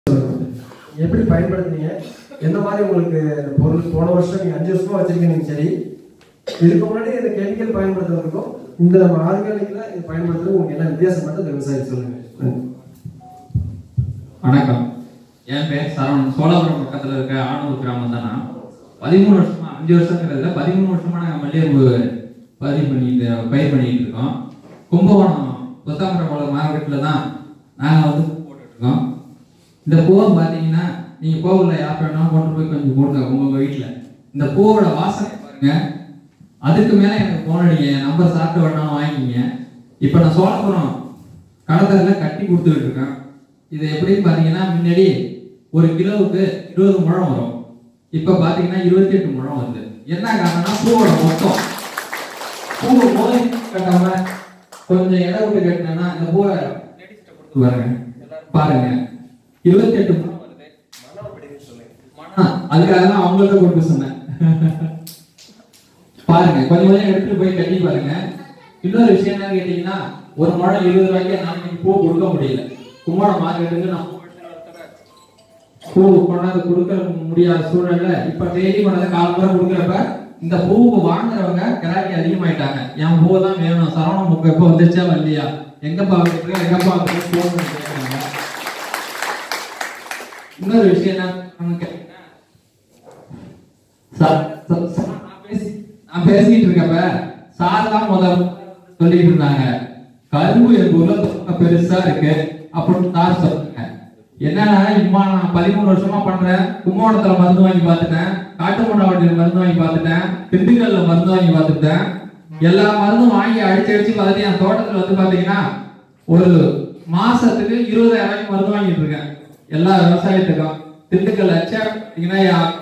எப்படி பயன்படுத்துனீங்க எந்த மாதிரி உங்களுக்கு இந்த பொருள் போன வருஷம் நீங்க அஞ்சு வருஷமா வச்சிருக்கீங்க சரி இதுக்கு முன்னாடி இந்த கெமிக்கல் பயன்படுத்துறதுக்கும் இந்த ஆர்கானிக்ல இது பயன்படுத்துறது உங்களுக்கு என்ன வித்தியாசம் மட்டும் இந்த விவசாயி சொல்லுங்க நன்றி. வணக்கம் என் பேர் சரவணன் சோழபுரம் பக்கத்துல இருக்க ஆனூர் கிராமம் தானா பதிமூணு வருஷமா அஞ்சு வருஷங்கிறதுல பதிமூணு வருஷமா நாங்கள் மல்லிகைப்பூ பதிவு பண்ணிட்டு பயிர் பண்ணிட்டு இருக்கோம் கும்பகோணம் புத்தாம்பரம் மார்க்கெட்டில் தான் நாங்கள் வந்து பூ போட்டுட்டு இருக்கோம் இந்த பூவை பார்த்தீங்கன்னா நீங்கள் கோவிலில் யார் வேணாலும் கொண்டு போய் கொஞ்சம் போடுங்க உங்கள் வீட்டில் இந்த பூவோட வாசனை பாருங்க அதுக்கு மேலே எனக்கு ஃபோன் அடிங்க என் நம்பர் சாப்பிட்டு வேணாலும் வாங்கிக்கிங்க இப்போ நான் சோழபுரம் கடத்தலில் கட்டி கொடுத்துக்கிட்டு இருக்கேன் இது எப்படின்னு பார்த்தீங்கன்னா முன்னாடி ஒரு கிலோவுக்கு இருபது முழம் வரும் இப்போ பார்த்தீங்கன்னா இருபத்தி எட்டு முழம் வருது என்ன காரணம்னா பூவோட மொத்தம் பூவை மோதி கட்டாம கொஞ்சம் இடம் விட்டு கட்டினா இந்த பூவை கொடுத்து பாருங்க பாருங்க இருபத்தி எட்டு முழம் வருது மனம் அதுக்காக தான் அவங்கள்ட்ட கொடுக்க சொன்னேன் பாருங்க கொஞ்சம் கொஞ்சம் எடுத்துட்டு போய் கட்டி பாருங்க இன்னொரு விஷயம் என்ன கேட்டீங்கன்னா ஒரு முழம் இருபது ரூபாய்க்கு நாளைக்கு பூ கொடுக்க முடியல கும்பகோணம் மார்க்கெட்டுக்கு நான் பூ கொண்டாந்து கொடுக்க முடியாத சூழல்ல இப்ப டெய்லி கொண்டாந்து காலம்புற கொடுக்குறப்ப இந்த பூவுக்கு வாங்குறவங்க கிராக்கி அதிகமாயிட்டாங்க என் பூவை தான் வேணும் சரவண முக்கு எப்போ வந்துச்சா வரலையா எங்கப்பா வந்துருக்கு எங்கப்பா வந்து போன் கேட்குறாங்க இன்னொரு விஷயம் என்ன கேட்டீங்கன்னா சார் சார், சார், நான் பேசி- நான் பேசிட்டு இருக்கப்ப சார் தான் முதல் சொல்லிட்டு இருந்தாங்க கரும்பு எங்க ஊர்ல ரொம்ப பெருசா இருக்கு அப்படின்னு சார் சொல்லுங்க என்னன்னா இம்மா நான் பதிமூணு வருஷமா பண்றேன் கும்பகோணத்துல மருந்து வாங்கி பார்த்துட்டேன் காட்டுமண்டாவட்டியில மருந்து வாங்கி பார்த்துட்டேன் திண்டுக்கல்ல மருந்து வாங்கி பார்த்துட்டேன் எல்லா மருந்தும் வாங்கி அடிச்சு அடிச்சு பார்த்துட்டு என் தோட்டத்துல வந்து பாத்தீங்கன்னா ஒரு மாசத்துக்கு இருபதாயிரம் ரூபாய்க்கு மருந்து வாங்கிட்டு இருக்கேன் எல்லா விவசாயத்துக்கும் திண்டுக்கல் அச்சா பாத்தீங்கன்னா யா-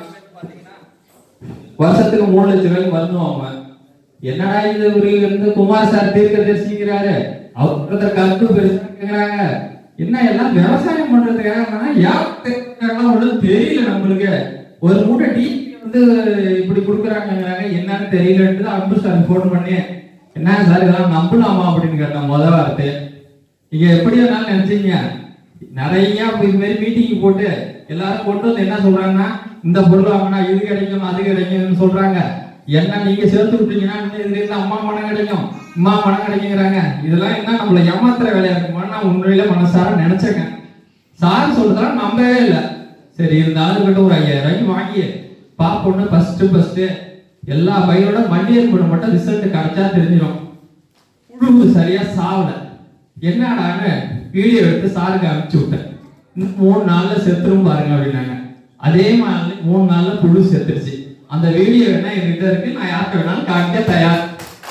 வருஷத்துக்கு மூணு லட்சம் ரூபாய்க்கு மருந்து வாங்குவேன் என்னடா இது ஒரு வந்து குமார் சார் தீர்க்க தரிசிக்கிறாரு அவர் கருத்து பெருசா கேக்குறாங்க என்ன எல்லாம் விவசாயம் பண்றதுக்காக யாருக்கெல்லாம் ஒன்றும் தெரியல நம்மளுக்கு ஒரு மூட்டை டீ வந்து இப்படி கொடுக்குறாங்கங்கிறாங்க என்னன்னு தெரியலன்ட்டு தான் அன்பு சார் ஃபோன் பண்ணி என்ன சார் இதெல்லாம் நம்பலாமா அப்படின்னு கேட்டேன் முத வார்த்தை நீங்க எப்படி வேணாலும் நினைச்சீங்க நிறைய இப்ப இது மாதிரி மீட்டிங் போட்டு எல்லாரும் கொண்டு வந்து என்ன சொல்றாங்கன்னா இந்த பொருள் வாங்கினா இது கிடைக்கும் அது கிடைக்கும்னு சொல்றாங்க என்ன நீங்க சேர்த்து விட்டீங்கன்னா இன்னும் இதுல இருந்து அம்மா பணம் கிடைக்கும் அம்மா பணம் கிடைக்குங்கிறாங்க இதெல்லாம் என்ன நம்மள ஏமாத்துற வேலையா இருக்குமான்னு நான் உண்மையில மனசார நினைச்சேங்க சார் சொல்றதெல்லாம் நம்பவே இல்லை சரி இருந்தாலும் கிட்ட ஒரு ஐயாயிரம் ரூபாய்க்கு வாங்கி பாப்போன்னு ஃபர்ஸ்ட் ஃபர்ஸ்ட் எல்லா பையோட மண்டியர் கூட மட்டும் ரிசல்ட் கிடைச்சா தெரிஞ்சிடும் புழு சரியா சாவல என்னடான்னு வீடியோ எடுத்து சாருக்கு அனுப்பிச்சு விட்டேன் இன்னும் மூணு நாள்ல செத்துரும் பாருங்க அப்படின்னாங்க அதே மாதிரி மூணு நாள்ல புழு செத்துருச்சு அந்த வீடியோ என்ன என்கிட்ட இருக்கு நான் யார்கிட்ட வேணாலும் காமிக்க தயார்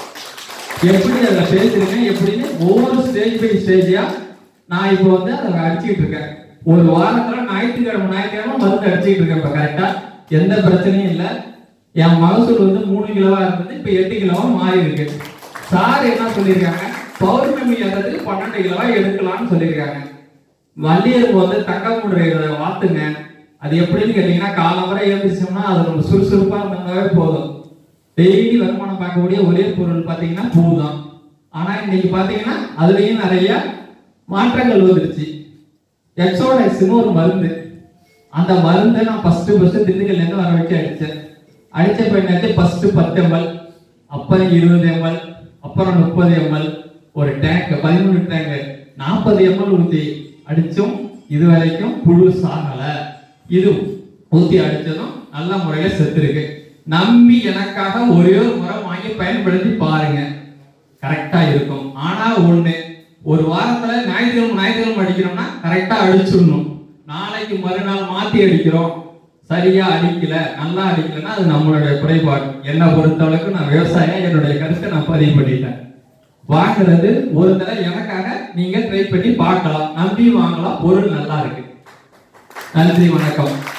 எப்படி அதுல பேசுறீங்க எப்படின்னு ஒவ்வொரு ஸ்டேஜ் பை ஸ்டேஜா நான் இப்போ வந்து அதை அடிச்சுட்டு இருக்கேன் ஒரு வாரத்துல ஞாயிற்றுக்கிழமை ஞாயிற்றுக்கிழமை மருந்து அடிச்சுட்டு இருக்கேன் இப்ப கரெக்டா எந்த பிரச்சனையும் இல்லை என் மகசூல் வந்து மூணு கிலோவா இருந்தது இப்ப எட்டு கிலோவா மாறி இருக்கு சார் என்ன சொல்லியிருக்காங்க பௌர்ணமி ஏறதுக்கு பன்னெண்டு கிலோவா எடுக்கலாம்னு சொல்லியிருக்காங்க வள்ளியருக்கு வந்து தங்கமுடைய வாத்துங்க அது எப்படின்னு கேட்டீங்கன்னா காலம்பரை எழுந்திரிச்சோம்னா அது நம்ம சுறுசுறுப்பா இருந்தாவே போதும் டெய்லி வருமானம் பார்க்கக்கூடிய ஒரே பொருள் பார்த்தீங்கன்னா பூ தான் ஆனா இன்னைக்கு பார்த்தீங்கன்னா அதுலயும் நிறைய மாற்றங்கள் வந்துருச்சு எக்ஸோடைஸ்னு ஒரு மருந்து அந்த மருந்தை நான் ஃபர்ஸ்ட் ஃபர்ஸ்ட் திண்டுக்கல்ல இருந்து வர வச்சு அடிச்சேன் அடிச்ச பின்னாடி ஃபர்ஸ்ட் பத்து எம்எல் அப்புறம் இருபது எம்எல் அப்புறம் முப்பது எம்எல் ஒரு டேங்க் பதிமூணு டேங்க் நாற்பது எம்எல் ஊத்தி அடிச்சும் இது வரைக்கும் புழு சாகல இது ஊத்தி அடிச்சதும் நல்ல முறையில செத்துருக்கு நம்பி எனக்காக ஒரே ஒரு முறை வாங்கி பயன்படுத்தி பாருங்க கரெக்டா இருக்கும் ஆனா ஒண்ணு ஒரு வாரத்துல ஞாயிற்றுக்கிழமை ஞாயிற்றுக்கிழமை அடிக்கிறோம்னா கரெக்டா அடிச்சிடணும் நாளைக்கு மறுநாள் மாத்தி அடிக்கிறோம் சரியா அடிக்கல நல்லா அடிக்கலன்னா அது நம்மளுடைய குறைபாடு என்னை பொறுத்தளவுக்கு நான் விவசாயம் என்னுடைய கருத்தை நான் பதிவு பண்ணிட்டேன் வாங்குறது ஒரு தடவை எனக்காக நீங்க ட்ரை பண்ணி பார்க்கலாம் நம்பி வாங்கலாம் பொருள் நல்லா இருக்கு நன்றி வணக்கம்